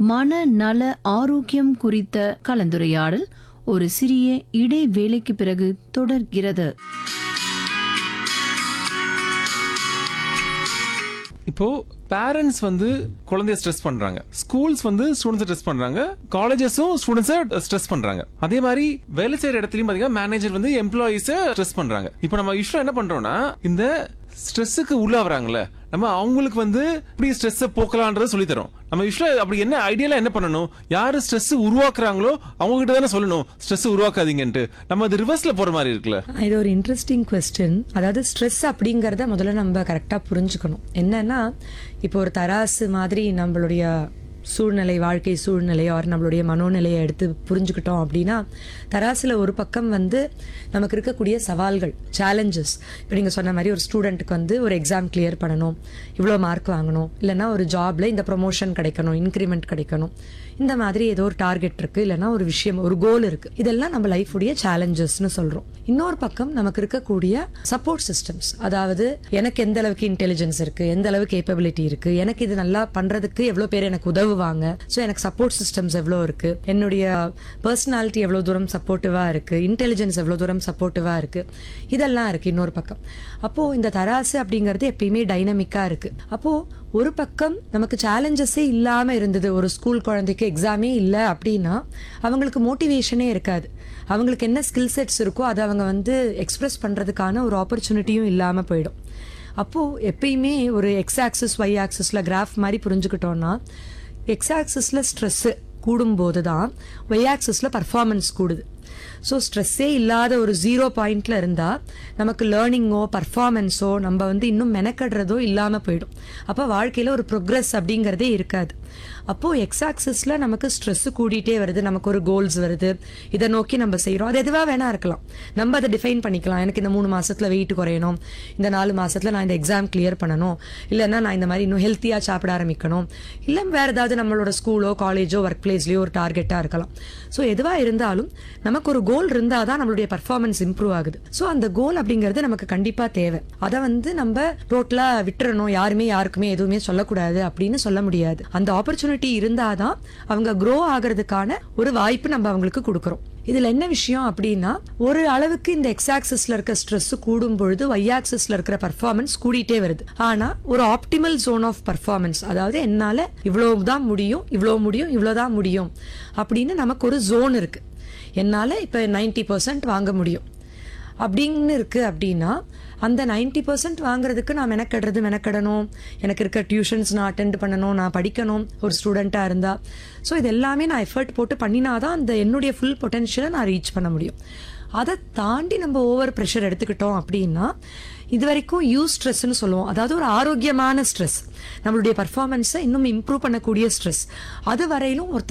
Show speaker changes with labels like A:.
A: மன நல ஆரோக்கியம் குறித்த கலந்துரையாடல் ஒரு சிறிய இடைவேளைக்கு பிறகு தொடர்கிறது
B: இப்போ பேரண்ட்ஸ் வந்து குழந்தைய ஸ்ட்ரெஸ் பண்றாங்க ஸ்கூல்ஸ் வந்து ஸ்டூடெண்ட்ஸ் ஸ்ட்ரெஸ் பண்றாங்க காலேஜஸும் ஸ்டூடெண்ட்ஸை ஸ்ட்ரெஸ் பண்றாங்க அதே மாதிரி வேலை செய்யற இடத்துலயும் பாத்தீங்கன்னா மேனேஜர் வந்து எம்ப்ளாயிஸ ஸ்ட்ரெஸ் பண்றாங்க இப்போ நம்ம யூஸ்வலா என்ன பண்றோம்னா இந்த ஸ்ட்ரெஸ்ஸுக்கு உள்ளாவறாங்கல்ல நம்ம அவங்களுக்கு வந்து இப்படி ஸ்ட்ரெஸ்ஸை போக்கலான்றத சொல்லி தரோம் நம்ம யூஸ்வலா அப்படி என்ன ஐடியால என்ன பண்ணணும் யாரு ஸ்ட்ரெஸ் உருவாக்குறாங்களோ அவங்க கிட்ட தானே சொல்லணும் ஸ்ட்ரெஸ் உருவாக்காதீங்கன்ட்டு நம்ம அது ரிவர்ஸ்ல போற மாதிரி இருக்குல்ல
C: இது ஒரு இன்ட்ரெஸ்டிங் கொஸ்டின் அதாவது ஸ்ட்ரெஸ் அப்படிங்கறத முதல்ல நம்ம கரெக்டா புரிஞ்சுக்கணும் என்னன்னா இப்போ ஒரு தராசு மாதிரி நம்மளுடைய சூழ்நிலை வாழ்க்கை சூழ்நிலை ஆர் நம்மளுடைய மனோநிலையை எடுத்து புரிஞ்சுக்கிட்டோம் அப்படின்னா தராசுல ஒரு பக்கம் வந்து நமக்கு இருக்கக்கூடிய சவால்கள் சேலஞ்சஸ் இப்போ நீங்கள் சொன்ன மாதிரி ஒரு ஸ்டூடெண்ட்டுக்கு வந்து ஒரு எக்ஸாம் கிளியர் பண்ணணும் இவ்வளோ மார்க் வாங்கணும் இல்லைன்னா ஒரு ஜாப்ல இந்த ப்ரொமோஷன் கிடைக்கணும் இன்க்ரிமெண்ட் கிடைக்கணும் இந்த மாதிரி ஏதோ ஒரு டார்கெட் இருக்கு இல்லைன்னா ஒரு விஷயம் ஒரு கோல் இருக்கு இதெல்லாம் நம்ம லைஃப் உடைய சேலஞ்சஸ்னு சொல்றோம் இன்னொரு பக்கம் நமக்கு இருக்கக்கூடிய சப்போர்ட் சிஸ்டம்ஸ் அதாவது எனக்கு எந்த அளவுக்கு இன்டெலிஜென்ஸ் இருக்கு எந்த அளவுக்கு கேப்பபிலிட்டி இருக்கு எனக்கு இது நல்லா பண்றதுக்கு எவ்வளவு பேர் எனக்கு உதவுவாங்க ஸோ எனக்கு சப்போர்ட் சிஸ்டம்ஸ் எவ்வளோ இருக்கு என்னுடைய பர்சனாலிட்டி எவ்வளவு தூரம் சப்போர்ட்டிவா இருக்கு இன்டெலிஜென்ஸ் எவ்வளவு தூரம் சப்போர்ட்டிவா இருக்கு இதெல்லாம் இருக்கு இன்னொரு பக்கம் அப்போ இந்த தராசு அப்படிங்கிறது எப்பயுமே டைனமிக்கா இருக்கு அப்போ ஒரு பக்கம் நமக்கு சேலஞ்சஸே இல்லாம இருந்தது ஒரு ஸ்கூல் குழந்தைக்கு எக்ஸாமே இல்லை அப்படின்னா அவங்களுக்கு மோட்டிவேஷனே இருக்காது அவங்களுக்கு என்ன ஸ்கில் செட்ஸ் இருக்கோ அதை அவங்க வந்து எக்ஸ்பிரஸ் பண்றதுக்கான ஒரு ஆப்பர்ச்சுனிட்டியும் இல்லாம போயிடும் அப்போ எப்பயுமே ஒரு எக்ஸ் ஆக்சிஸ் ஒய் ஆக்சிஸ்ல கிராஃப் மாதிரி புரிஞ்சுக்கிட்டோம்னா எக்ஸ் ஆக்சிஸ்ல ஸ்ட்ரெஸ் கூடும்போது தான் ஒய் ஆக்சிஸ்ல பர்ஃபார்மன்ஸ் கூடுது ஸோ ஸ்ட்ரெஸ்ஸே இல்லாத ஒரு ஜீரோ பாயிண்ட்ல இருந்தா நமக்கு லேர்னிங்கோ பர்ஃபார்மன்ஸோ நம்ம வந்து இன்னும் மெனக்கடுறதோ இல்லாம போயிடும் அப்போ வாழ்க்கையில ஒரு ப்ரோக்ரஸ் அப்படிங்கிறதே இருக்காது அப்போ எக்ஸ் ஆக்சிஸ்ல நமக்கு ஸ்ட்ரெஸ் கூடிட்டே வருது நமக்கு ஒரு கோல்ஸ் வருது இதை நோக்கி நம்ம செய்றோம் அது எதுவா வேணா இருக்கலாம் நம்ம அதை டிஃபைன் பண்ணிக்கலாம் எனக்கு இந்த மூணு மாசத்துல வெயிட் குறையணும் இந்த நாலு மாசத்துல நான் இந்த எக்ஸாம் கிளியர் பண்ணணும் இல்லைன்னா நான் இந்த மாதிரி இன்னும் ஹெல்த்தியா சாப்பிட ஆரம்பிக்கணும் இல்லை வேற ஏதாவது நம்மளோட ஸ்கூலோ காலேஜோ ஒர்க் பிளேஸ்லயோ ஒரு டார்கெட்டா இருக்கலாம் ஸோ எதுவா இருந்தாலும் நமக்கு ஒரு கோல் இருந்தால் தான் நம்மளுடைய பர்ஃபார்மன்ஸ் இம்ப்ரூவ் ஆகுது ஸோ அந்த கோல் அப்படிங்கிறது நமக்கு கண்டிப்பா தேவை அதை வந்து நம்ம டோட்டலா விட்டுறணும் யாருமே யாருக்குமே எதுவுமே சொல்லக்கூடாது அப்படின்னு சொல்ல முடியாது அந்த ஆப்பர்ச்சுனிட்டி இருந்தாதான் அவங்க க்ரோ ஆகிறதுக்கான ஒரு வாய்ப்பு நம்ம அவங்களுக்கு கொடுக்குறோம் இதுல என்ன விஷயம் அப்படின்னா ஒரு அளவுக்கு இந்த எக்ஸ் ஆக்சிஸ்ல இருக்க ஸ்ட்ரெஸ் கூடும் பொழுது ஒய் ஆக்சிஸ்ல இருக்கிற பர்ஃபார்மன்ஸ் கூடிட்டே வருது ஆனா ஒரு ஆப்டிமல் ஜோன் ஆஃப் பர்ஃபார்மன்ஸ் அதாவது என்னால இவ்வளவுதான் முடியும் இவ்வளவு முடியும் இவ்வளவுதான் முடியும் அப்படின்னு நமக்கு ஒரு ஜோன் இருக்கு என்னால இப்ப 90% பர்சன்ட் வாங்க முடியும் அப்படின்னு இருக்கு அப்படின்னா அந்த 90% பர்சன்ட் வாங்குறதுக்கு நான் மெனக்கடுறது மெனக்கடணும் எனக்கு இருக்க டியூஷன்ஸ் நான் அட்டென்ட் பண்ணணும் நான் படிக்கணும் ஒரு ஸ்டூடெண்ட்டாக இருந்தா ஸோ இது எல்லாமே நான் எஃபர்ட் போட்டு பண்ணினாதான் அந்த என்னுடைய ஃபுல் பொட்டென்ஷியலை நான் ரீச் பண்ண முடியும் அதை தாண்டி நம்ம ஓவர் ப்ரெஷர் எடுத்துக்கிட்டோம் அப்படின்னா இது வரைக்கும் யூ ஸ்ட்ரெஸ்ன்னு சொல்லுவோம் அதாவது ஒரு ஆரோக்கியமான ஸ்ட்ரெஸ் நம்மளுடைய பர்ஃபார்மன்ஸை இன்னும் இம்ப்ரூவ் பண்ணக்கூடிய ஸ்ட்ரெஸ் அது வரையிலும் ஒருத்தர்